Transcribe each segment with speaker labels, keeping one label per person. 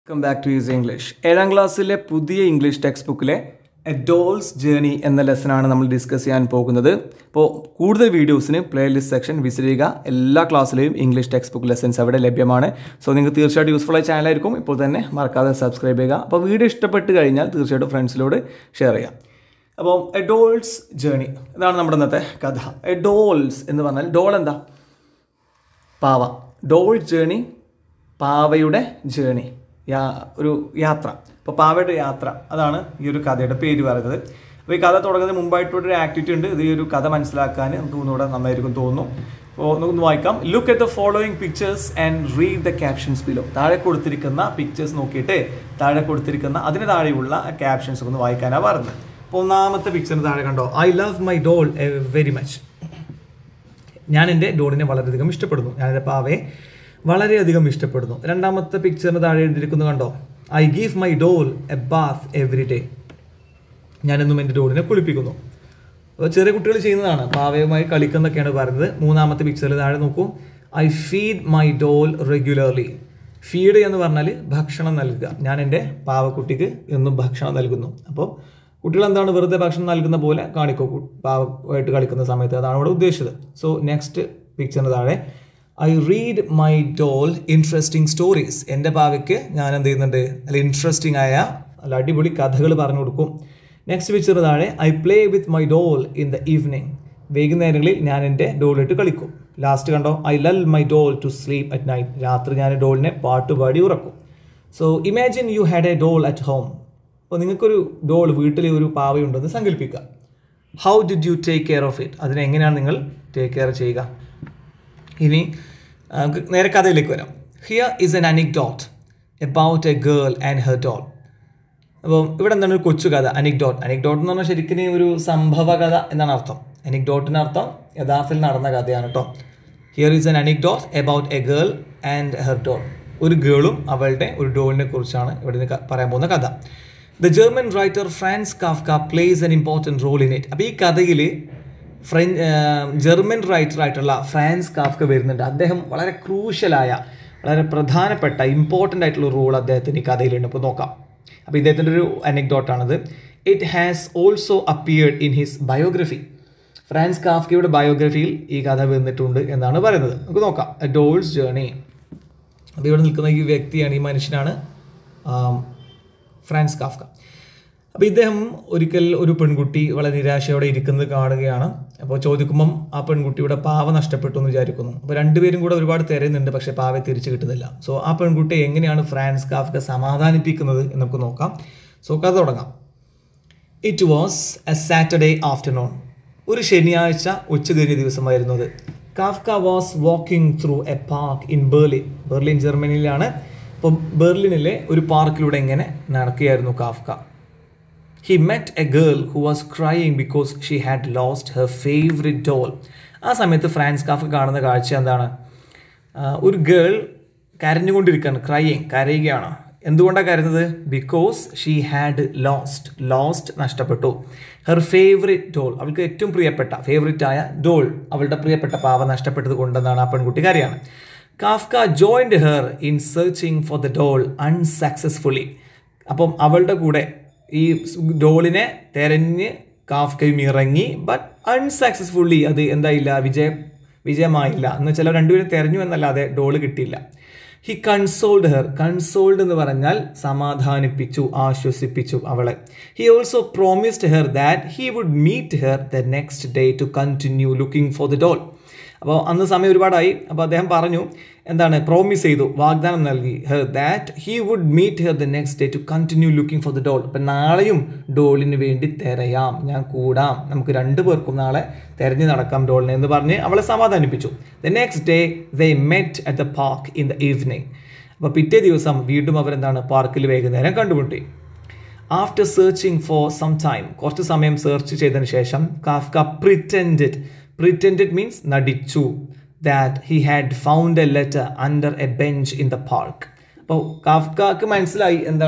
Speaker 1: welcome back to use English ഏഴാം ക്ലാസ്സിലെ പുതിയ ഇംഗ്ലീഷ് ടെക്സ്റ്റ് ബുക്കിലെ എ ഡോൾസ് ജേണി എന്ന ലെസനാണ് നമ്മൾ ഡിസ്കസ് ചെയ്യാൻ പോകുന്നത് അപ്പോൾ കൂടുതൽ വീഡിയോസിന് പ്ലേലിസ്റ്റ് സെക്ഷൻ വിസിറ്റ് ചെയ്യുക എല്ലാ ക്ലാസ്സിലെയും ഇംഗ്ലീഷ് ടെക്സ്റ്റ് ബുക്ക് ലെസൺസ് അവിടെ ലഭ്യമാണ് സോ നിങ്ങൾക്ക് തീർച്ചയായിട്ടും യൂസ്ഫുൾ ആയ ചാനലായിരിക്കും ഇപ്പോൾ തന്നെ മറക്കാതെ സബ്സ്ക്രൈബ് ചെയ്യുക അപ്പോൾ വീഡിയോ ഇഷ്ടപ്പെട്ട് കഴിഞ്ഞാൽ തീർച്ചയായിട്ടും ഫ്രണ്ട്സിലോട് ഷെയർ ചെയ്യാം അപ്പോൾ എ ഡോൾസ് ജേണി ഇതാണ് നമ്മുടെ ഇന്നത്തെ കഥ എ ഡോൾസ് എന്ന് പറഞ്ഞാൽ ഡോൾ എന്താ പാവ ഡോൾ ജേണി പാവയുടെ ജേണി യാ ഒരു യാത്ര അപ്പോൾ പാവയുടെ യാത്ര അതാണ് ഈ ഒരു കഥയുടെ പേര് പറയുന്നത് അപ്പോൾ ഈ കഥ തുടങ്ങുന്നതിന് മുമ്പായിട്ടൊരു ആക്ടിവിറ്റി ഉണ്ട് ഇത് ഈ ഒരു കഥ മനസ്സിലാക്കാൻ നമുക്ക് ഒന്നുകൂടെ നന്നായിരിക്കും തോന്നുന്നു അപ്പോൾ നമുക്കൊന്ന് വായിക്കാം look at the following pictures and read the captions below താഴെ കൊടുത്തിരിക്കുന്ന പിക്ചേഴ്സ് നോക്കിയിട്ട് താഴെ കൊടുത്തിരിക്കുന്ന അതിന് താഴെയുള്ള ക്യാപ്ഷൻസ് ഒന്ന് വായിക്കാനാണ് പറയുന്നത് അപ്പോൾ ഒന്നാമത്തെ പിക്ചറിന് താഴെ കണ്ടോ I love my doll very much ഞാൻ എൻ്റെ ഡോളിനെ വളരെയധികം ഇഷ്ടപ്പെടുന്നു ഞാൻ എൻ്റെ പാവയെ വളരെയധികം ഇഷ്ടപ്പെടുന്നു രണ്ടാമത്തെ പിക്ചറിന് താഴെ എഴുതിയിരിക്കുന്നത് കണ്ടോ I give my doll a bath every day ഞാനെന്നും എൻ്റെ ഡോളിനെ കുളിപ്പിക്കുന്നു അപ്പോൾ ചെറിയ കുട്ടികൾ ചെയ്യുന്നതാണ് പാവയുമായി കളിക്കുന്നൊക്കെയാണ് പറയുന്നത് മൂന്നാമത്തെ പിക്ചറിൽ താഴെ നോക്കൂ I feed my doll regularly feed എന്ന് പറഞ്ഞാൽ ഭക്ഷണം നൽകുക ഞാൻ എൻ്റെ പാവക്കുട്ടിക്ക് എന്നും ഭക്ഷണം നൽകുന്നു അപ്പോൾ കുട്ടികൾ എന്താണ് വെറുതെ ഭക്ഷണം നൽകുന്ന പോലെ കാണിക്കോ കു- പാവമായിട്ട് കളിക്കുന്ന സമയത്ത് അതാണ് ഇവിടെ ഉദ്ദേശിച്ചത് സോ നെക്സ്റ്റ് പിക്ചറിന് താഴെ I read my doll interesting stories എൻ്റെ പാവയ്ക്ക് ഞാൻ എന്ത് ചെയ്യുന്നുണ്ട് നല്ല ഇൻട്രസ്റ്റിംഗ് ആയ നല്ല അടിപൊളി കഥകൾ പറഞ്ഞു കൊടുക്കും നെക്സ്റ്റ് പിക്ചർ താഴെ I play with my doll in the evening വൈകുന്നേരങ്ങളിൽ ഞാൻ എൻ്റെ ഡോളിട്ട് കളിക്കും ലാസ്റ്റ് കണ്ടോ I lull my doll to sleep at night രാത്രി ഞാൻ ഡോളിനെ പാട്ടുപാടി ഉറക്കും so imagine you had a doll at home അപ്പോൾ നിങ്ങൾക്കൊരു ഡോൾ വീട്ടിൽ ഒരു പാവയുണ്ടെന്ന് സങ്കല്പിക്കുക how did you take care of it അതിനെ എങ്ങനെയാണ് നിങ്ങൾ ടേക്ക് കെയർ ചെയ്യുക ഇനി ആ, നമുക്ക് നേരെ കഥയിലേക്ക് വരാം here is an anecdote about a girl and her doll അപ്പം ഇവിടെ എന്താണ് ഒരു കൊച്ചു കഥ അനിക് ഡോട്ട് അനിക് ഡോട്ട് എന്ന് പറഞ്ഞാൽ ശരിക്കും ഒരു സംഭവ കഥ എന്നാണ് അർത്ഥം അനിക് ഡോട്ടിന് അർത്ഥം യഥാർത്ഥത്തിൽ നടന്ന കഥയാണ് കേട്ടോ here is an anecdote about a girl and her doll ഒരു ഗേളും അവളുടെ ഒരു ഡോളിനെ കുറിച്ചാണ് ഇവിടെ നിന്ന് ക- പറയാൻ പോകുന്ന കഥ the German writer Franz Kafka plays an important role in it അപ്പോൾ ഈ കഥയിൽ ഫ്രഞ്ച് ജർമ്മൻ റൈറ്റർ ആയിട്ടുള്ള ഫ്രാൻസ് കാഫ്ക വരുന്നുണ്ട് അദ്ദേഹം വളരെ ക്രൂഷ്യലായ വളരെ പ്രധാനപ്പെട്ട ഇമ്പോർട്ടൻ്റ് ആയിട്ടുള്ള റോൾ അദ്ദേഹത്തിന് ഈ കഥയിലുണ്ട് അപ്പോൾ നോക്കാം അപ്പോൾ ഇദ്ദേഹത്തിൻ്റെ ഒരു അനക്ഡോട്ടാണിത് it has also appeared in his biography Franz കാഫ്കയുടെ ബയോഗ്രഫിയിൽ ഈ കഥ വന്നിട്ടുണ്ട് എന്നാണ് പറയുന്നത് നമുക്ക് നോക്കാം എ ഡോൾസ് ജേണി അത് ഇവിടെ നിൽക്കുന്ന ഈ വ്യക്തിയാണ് ഈ മനുഷ്യനാണ് ആം, ഫ്രാൻസ് കാഫ്ക അപ്പോൾ ഇദ്ദേഹം ഒരിക്കൽ ഒരു പെൺകുട്ടി വളരെ നിരാശയോടെ ഇരിക്കുന്നത് കാണുകയാണ് അപ്പോൾ ചോദിക്കുമ്പം ആ പെൺകുട്ടിയുടെ പാവ നഷ്ടപ്പെട്ടു എന്ന് വിചാരിക്കുന്നു അപ്പോൾ രണ്ടുപേരും കൂടെ ഒരുപാട് തിരയുന്നുണ്ട് പക്ഷേ പാവയെ തിരിച്ചു കിട്ടുന്നില്ല സോ ആ പെൺകുട്ടിയെ എങ്ങനെയാണ് ഫ്രാൻസ് കാഫ്ക സമാധാനിപ്പിക്കുന്നത് എന്ന് നമുക്ക് നോക്കാം സോ കഥ തുടങ്ങാം it was a Saturday afternoon ഒരു ശനിയാഴ്ച ഉച്ചതിരിഞ്ഞ ദിവസമായിരുന്നു അത് Kafka was walking through a park in Berlin Berlin ജർമ്മനിയിലാണ് അപ്പോൾ ബെർലിനിലെ ഒരു പാർക്കിലൂടെ ഇങ്ങനെ നടക്കുകയായിരുന്നു Kafka he met a girl who was crying because she had lost her favourite doll ആ സമയത്ത് ഫ്രാൻസ് കാഫ് കാണുന്ന കാഴ്ച എന്താണ് ആ, ഒരു ഗേൾ കരഞ്ഞുകൊണ്ടിരിക്കുകയാണ് ക്രൈയിങ് കരയുകയാണ് എന്തുകൊണ്ടാണ് കരയുന്നത് because she had lost lost നഷ്ടപ്പെട്ടു ഹെർ ഫേവറിറ്റ് ഡോൾ അവൾക്ക് ഏറ്റവും പ്രിയപ്പെട്ട ഫേവറിറ്റ് ആയ ഡോൾ അവളുടെ പ്രിയപ്പെട്ട പാവ നഷ്ടപ്പെട്ടത് കൊണ്ടെന്നാണ് ആ പെൺകുട്ടി കരയാണ് Kafka joined her in searching for the doll unsuccessfully അപ്പം അവളുടെ കൂടെ ഈ ഡോളിനെ തെരഞ്ഞ് കാഫ്കയും ഇറങ്ങി ബട്ട് അൺസക്സസ്ഫുള്ളി അത് എന്തായില്ല വിജയ വിജയമായില്ല എന്ന് വെച്ചാൽ അവർ രണ്ടുപേരും തെരഞ്ഞു എന്നല്ലാതെ ഡോള് കിട്ടിയില്ല ഹി കൺസോൾഡ് ഹെർ കൺസോൾഡ് എന്ന് പറഞ്ഞാൽ സമാധാനിപ്പിച്ചു ആശ്വസിപ്പിച്ചു അവളെ he also promised her that he would meet her the next day to continue looking for the doll അപ്പോൾ അന്ന് സമയം ഒരുപാടായി അപ്പോൾ അദ്ദേഹം പറഞ്ഞു എന്താണ് പ്രോമിസ് ചെയ്തു വാഗ്ദാനം നൽകി her that he would meet her the next day to continue looking for the doll അപ്പം നാളെയും ഡോളിന് വേണ്ടി തിരയാം ഞാൻ കൂടാം നമുക്ക് രണ്ടു പേർക്കും നാളെ തിരഞ്ഞു നടക്കാം ഡോളിനെ എന്ന് പറഞ്ഞ് അവളെ സമാധാനിപ്പിച്ചു the next day they met at the park in the evening അപ്പോൾ പിറ്റേ ദിവസം വീണ്ടും അവരെന്താണ് പാർക്കിൽ വൈകുന്നേരം കണ്ടുമുട്ടി after searching for some time കുറച്ച് സമയം സെർച്ച് ചെയ്തതിന് ശേഷം കാഫ്ക പ്രിറ്റൻഡഡ് പ്രിറ്റൻഡഡ് മീൻസ് നടിച്ചു that he had found a letter under a bench in the park അപ്പോൾ കാഫ്കാക്ക് മനസ്സിലായി എന്താണ്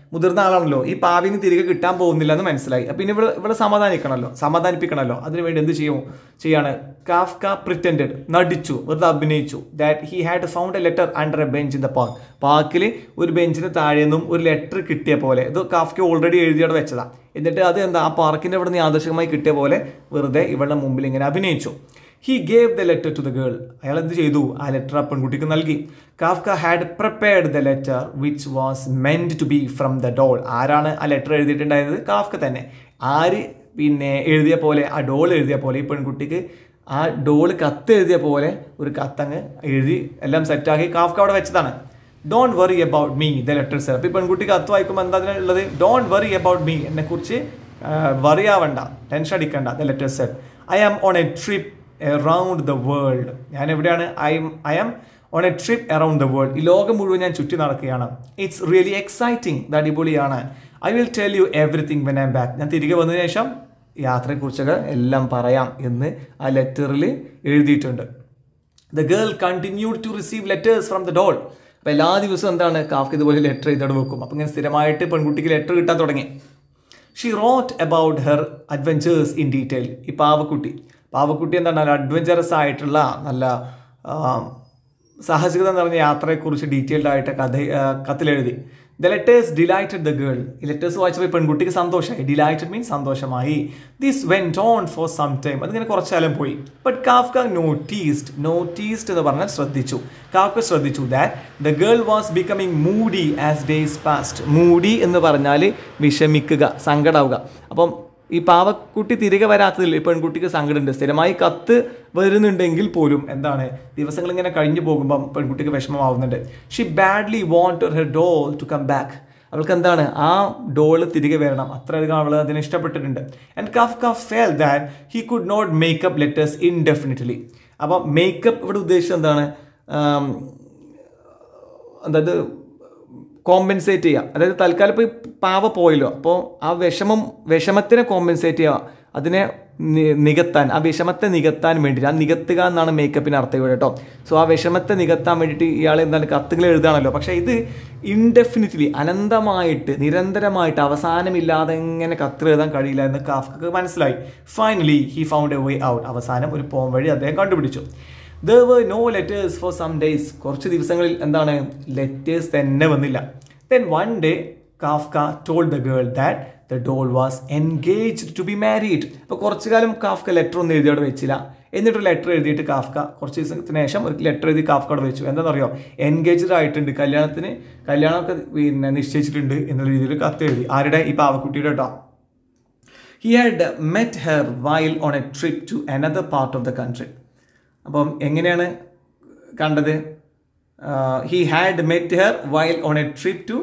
Speaker 1: മുതിർന്ന ആളാണല്ലോ ഈ പാവിന് തിരികെ കിട്ടാൻ പോകുന്നില്ല എന്ന് മനസ്സിലായി അപ്പം ഇനി ഇവിടെ ഇവിടെ സമാധാനിക്കണമല്ലോ സമാധാനിപ്പിക്കണമല്ലോ അതിനുവേണ്ടി എന്ത് ചെയ്യും ചെയ്യാണ് കാഫ്ക പ്രിറ്റൻഡഡ് നടിച്ചു വെറുതെ അഭിനയിച്ചു that he had found a letter under a bench in the park പാർക്കിൽ ഒരു ബെഞ്ചിന് താഴെ നിന്നും ഒരു ലെറ്റർ കിട്ടിയ പോലെ ഇത് കാഫ്ക ഓൾറെഡി എഴുതിയോടെ വെച്ചതാണ് എന്നിട്ട് അത് എന്താ ആ പാർക്കിൻ്റെ അവിടെ നിന്ന് യാദൃശികമായി കിട്ടിയ പോലെ വെറുതെ ഇവളുടെ മുമ്പിൽ ഇങ്ങനെ അഭിനയിച്ചു he gave the letter to the girl അയാൾ എന്ത് ചെയ്തു ആ ലെറ്റർ ആ പെൺകുട്ടിക്ക് നൽകി Kafka had prepared the letter which was meant to be from the doll ആരാണ് ആ ലെറ്റർ എഴുതിയിട്ടുണ്ടായത് കാഫ്ക തന്നെ ആര് പിന്നെ എഴുതിയ പോലെ ആ ഡോൾ എഴുതിയ പോലെ ഈ പെൺകുട്ടിക്ക് ആ ഡോള് കത്ത് എഴുതിയ പോലെ ഒരു കത്തങ്ങ് എഴുതി എല്ലാം സെറ്റാക്കി കാഫ്ക അവിടെ വെച്ചതാണ് don't worry about me the letter sir അപ്പോൾ ഈ പെൺകുട്ടി കത്ത് വായിക്കുമ്പോൾ എന്താ അതിനുള്ളത് ഡോണ്ട് വറി അബൌട്ട് മീ എന്നെക്കുറിച്ച് വറി ആവണ്ട ടെൻഷൻ അടിക്കണ്ട the letter sir I am on a trip around the world ഞാൻ എവിടെയാണ് I I am on a trip around the world ഈ ലോകം മുഴുവൻ ഞാൻ ചുറ്റി നടക്കുകയാണ് ഇറ്റ്സ് റിയലി എക്സൈറ്റിംഗ് ഇത് അടിപൊളിയാണ് I will tell you everything when I back ഞാൻ തിരികെ വന്നതിന് ശേഷം യാത്രയെക്കുറിച്ചൊക്കെ എല്ലാം പറയാം എന്ന് ആ ലെറ്ററിൽ എഴുതിയിട്ടുണ്ട് the girl continued to receive letters from the doll അപ്പോൾ എല്ലാ ദിവസവും എന്താണ് കാഫ്ക്ക് ഇതുപോലെ ലെറ്റർ എഴുതിയോട് വെക്കും അപ്പോൾ ഇങ്ങനെ സ്ഥിരമായിട്ട് പെൺകുട്ടിക്ക് ലെറ്റർ കിട്ടാൻ തുടങ്ങി she wrote about her adventures in detail ഈ പാവക്കുട്ടി പാവക്കുട്ടി എന്താണ് നല്ല അഡ്വഞ്ചറസ് ആയിട്ടുള്ള നല്ല സാഹസികത നിറഞ്ഞ യാത്രയെക്കുറിച്ച് ഡീറ്റെയിൽഡ് ആയിട്ട് കഥ കത്തിലെഴുതി the letters delighted the girl ഈ ലെറ്റേഴ്സ് വായിച്ചപ്പോൾ പെൺകുട്ടിക്ക് സന്തോഷമായി ഡിലൈറ്റഡ് മീൻസ് സന്തോഷമായി this went on for some time അതിങ്ങനെ കുറച്ചാലും പോയി ബട്ട് കാഫ്ക നോട്ടീസ്ഡ് നോട്ടീസ്ഡ് എന്ന് പറഞ്ഞാൽ ശ്രദ്ധിച്ചു കാഫ്ക ശ്രദ്ധിച്ചു that the girl was becoming moody as days passed moody എന്ന് പറഞ്ഞാൽ വിഷമിക്കുക സങ്കടാവുക അപ്പം ഈ പാവക്കുട്ടി തിരികെ വരാത്തതിൽ ഈ പെൺകുട്ടിക്ക് സങ്കടമുണ്ട് സ്ഥിരമായി കത്ത് വരുന്നുണ്ടെങ്കിൽ പോലും എന്താണ് ദിവസങ്ങൾ ഇങ്ങനെ കഴിഞ്ഞു പോകുമ്പം പെൺകുട്ടിക്ക് വിഷമമാവുന്നുണ്ട് she badly wanted her doll to come back അവൾക്ക് എന്താണ് ആ ഡോള് തിരികെ വരണം അത്രയധികം അവൾ അതിനെ ഇഷ്ടപ്പെട്ടിട്ടുണ്ട് and Kafka Kafka felt that he could not make up letters indefinitely അപ്പം മേക്കപ്പ് ഇവിടെ ഉദ്ദേശിച്ചത് എന്താണ് അതായത് കോമ്പൻസേറ്റ് ചെയ്യുക അതായത് തൽക്കാലം ഇപ്പോൾ പാവ പോയല്ലോ അപ്പോൾ ആ വിഷമം വിഷമത്തിനെ കോമ്പൻസേറ്റ് ചെയ്യുക അതിനെ നികത്താൻ ആ വിഷമത്തെ നികത്താൻ വേണ്ടിയിട്ട് ആ നികത്തുക എന്നാണ് മേക്കപ്പിന് അർത്ഥം ഇവിടെ കേട്ടോ സോ ആ വിഷമത്തെ നികത്താൻ വേണ്ടിയിട്ട് ഇയാൾ എന്താണ് കത്തുകൾ എഴുതാണല്ലോ പക്ഷേ ഇത് ഇൻഡെഫിനിറ്റ്ലി അനന്തമായിട്ട് നിരന്തരമായിട്ട് അവസാനമില്ലാതെ എങ്ങനെ കത്ത് എഴുതാൻ കഴിയില്ല എന്ന് കാഫ്ക്ക് മനസ്സിലായി finally he found a way out അവസാനം ഒരു പോം വഴി അദ്ദേഹം കണ്ടുപിടിച്ചു there were no letters for some days കുറച്ച് ദിവസങ്ങളിൽ എന്താണ് ലെറ്റേഴ്സ് തന്നെ വന്നില്ല then one day Kafka told the girl that the doll was engaged to be married അപ്പോൾ കുറച്ചു കാലം കാഫ്ക ലെറ്റർ ഒന്നും എഴുതിയോടെ വെച്ചില്ല എന്നിട്ട് ലെറ്റർ എഴുതിയിട്ട് കാഫ്ക കുറച്ച് ദിവസത്തിന് ശേഷം ഒരു ലെറ്റർ എഴുതി കാഫ്കോട് വെച്ചു എന്താണെന്നറിയോ എൻഗേജ്ഡ് ആയിട്ടുണ്ട് കല്യാണത്തിന് കല്യാണമൊക്കെ പിന്നെ നിശ്ചയിച്ചിട്ടുണ്ട് എന്നുള്ള രീതിയിൽ കത്ത് എഴുതി ആരുടെ ഈ പാവക്കുട്ടിയുടെ കേട്ടോ he had met her while on a trip to another part of the country അപ്പം എങ്ങനെയാണ് കണ്ടത് he had met her while on a trip to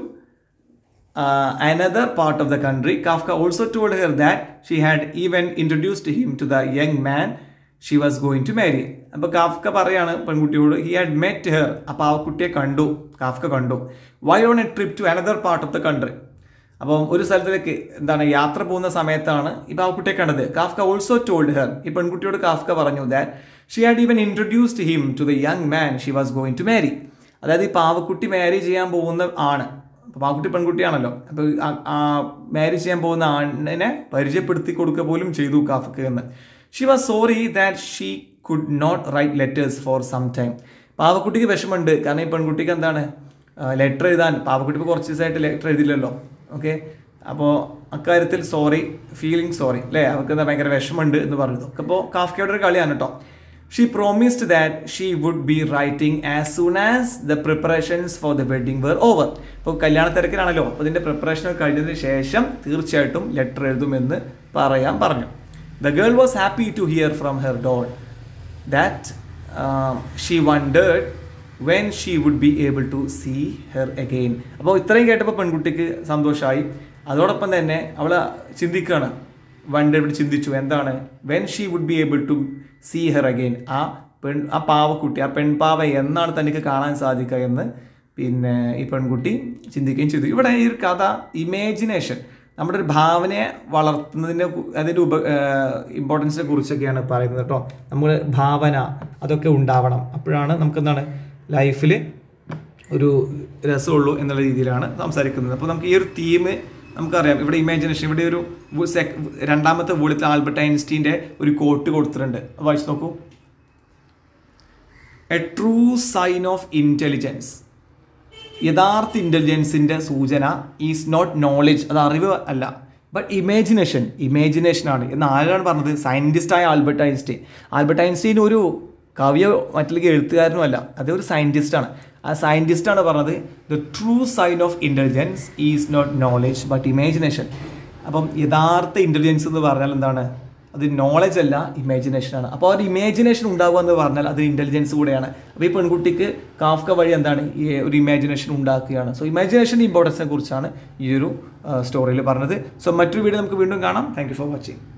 Speaker 1: another part of the country Kafka also told her that she had even introduced him to the young man she was going to marry അപ്പോൾ Kafka പറയാണ് പെൺകുട്ടിയോട് he had met her അപ്പോൾ ആ കുട്ടിയെ കണ്ടു Kafka കണ്ടു while on a trip to another part of the country അപ്പം ഒരു സ്ഥലത്തിലേക്ക് എന്താണ് യാത്ര പോകുന്ന സമയത്താണ് ഈ പാവക്കുട്ടിയെ കണ്ടത് കാഫ്ക ഓൾസോ ടോൾഡ് ഹെർ ഈ പെൺകുട്ടിയോട് കാഫ്ക പറഞ്ഞു that she had even introduced him to the young man she was going to marry അതായത് ഈ പാവക്കുട്ടി മാരി ചെയ്യാൻ പോകുന്ന ആണ് അപ്പോൾ പാവക്കുട്ടി പെൺകുട്ടിയാണല്ലോ അപ്പോൾ മാരി ചെയ്യാൻ പോകുന്ന ആണിനെ പരിചയപ്പെടുത്തി കൊടുക്കുക പോലും ചെയ്തു കാഫക്ക് എന്ന് she was sorry that she could not write letters for some time പാവക്കുട്ടിക്ക് വിഷമമുണ്ട് കാരണം ഈ പെൺകുട്ടിക്ക് എന്താണ് ലെറ്റർ എഴുതാൻ പാവക്കുട്ടി ഇപ്പോൾ കുറച്ച് ദിവസമായിട്ട് ലെറ്റർ എഴുതില്ലല്ലോ ഓക്കെ അപ്പോൾ അക്കാര്യത്തിൽ സോറി ഫീലിംഗ് സോറി അല്ലേ അവർക്ക് എന്താ ഭയങ്കര വിഷമമുണ്ട് എന്ന് പറഞ്ഞു ഒക്കെ അപ്പോൾ കാഫ്കയുടെ ഒരു കളിയാണ് കേട്ടോ she promised that she would be writing as soon as the preparations for the wedding were over ഇപ്പോൾ കല്യാണ തിരക്കിലാണല്ലോ അപ്പോൾ ഇതിൻ്റെ പ്രിപ്പറേഷൻ കഴിഞ്ഞതിന് ശേഷം തീർച്ചയായിട്ടും ലെറ്റർ എഴുതുമെന്ന് പറയാൻ പറഞ്ഞു the girl was happy to hear from her doll that she wondered when she would be able to see her again അപ്പോൾ ഇത്രയും കേട്ടപ്പോൾ പെൺകുട്ടിക്ക് സന്തോഷമായി അതോടൊപ്പം തന്നെ അവൾ ചിന്തിക്കുകയാണ് വൺ ഇവിടെ ചിന്തിച്ചു എന്താണ് when she would be able to see her again ആ പെൺ ആ പാവക്കുട്ടി ആ പെൺപാവ എന്നാണ് തനിക്ക് കാണാൻ സാധിക്കുക എന്ന് പിന്നെ ഈ പെൺകുട്ടി ചിന്തിക്കുകയും ചെയ്തു ഇവിടെ ഈ ഒരു കഥ ഇമേജിനേഷൻ നമ്മുടെ ഒരു ഭാവനയെ വളർത്തുന്നതിൻ്റെ അതിൻ്റെ ഉപ ഇമ്പോർട്ടൻസിനെ കുറിച്ചൊക്കെയാണ് പറയുന്നത് കേട്ടോ നമ്മൾ ഭാവന അതൊക്കെ ഉണ്ടാവണം അപ്പോഴാണ് നമുക്ക് എന്താണ് ലൈഫിൽ ഒരു രസമുള്ളൂ എന്നുള്ള രീതിയിലാണ് സംസാരിക്കുന്നത് അപ്പോൾ നമുക്ക് ഈ ഒരു തീം നമുക്കറിയാം ഇവിടെ ഇമാജിനേഷൻ ഇവിടെ ഒരു വു- sec- രണ്ടാമത്തെ വോളിയത്തിൽ ആൽബർട്ട് ഐൻസ്റ്റീൻ്റെ ഒരു കോട്ട് കൊടുത്തിട്ടുണ്ട് അത് വായിച്ച് നോക്കൂ a true sign of intelligence യഥാർത്ഥ ഇൻ്റലിജൻസിൻ്റെ സൂചന ഈസ് നോട്ട് നോളജ് അത് അറിവ് അല്ല ബട്ട് ഇമാജിനേഷൻ ഇമാജിനേഷനാണ് എന്ന് ആരാണ് പറഞ്ഞത് സയൻറ്റിസ്റ്റായ ആൽബർട്ട് ഐൻസ്റ്റീൻ ആൽബർട്ട് ഐൻസ്റ്റീൻ ഒരു കവിയോ മറ്റുള്ള എഴുത്തുകാരനും അല്ല അത് ഒരു സയൻറ്റിസ്റ്റാണ് ആ സയൻറ്റിസ്റ്റാണ് പറഞ്ഞത് the true sign of intelligence is not knowledge but imagination അപ്പം യഥാർത്ഥ ഇൻ്റലിജൻസ് എന്ന് പറഞ്ഞാൽ എന്താണ് അത് നോളജ് അല്ല ഇമാജിനേഷൻ ആണ് അപ്പോൾ ആ ഒരു ഇമാജിനേഷൻ ഉണ്ടാവുക എന്ന് പറഞ്ഞാൽ അത് ഇൻ്റലിജൻസ് കൂടെയാണ് അപ്പോൾ ഈ പെൺകുട്ടിക്ക് കാഫ്ക വഴി എന്താണ് ഈ ഒരു ഇമാജിനേഷൻ ഉണ്ടാക്കുകയാണ് സോ ഇമാജിനേഷൻ്റെ ഇമ്പോർട്ടൻസിനെ കുറിച്ചാണ് ഈ ഒരു സ്റ്റോറിയിൽ പറഞ്ഞത് സോ മറ്റൊരു വീഡിയോ നമുക്ക് വീണ്ടും കാണാം താങ്ക് യു ഫോർ വാച്ചിങ്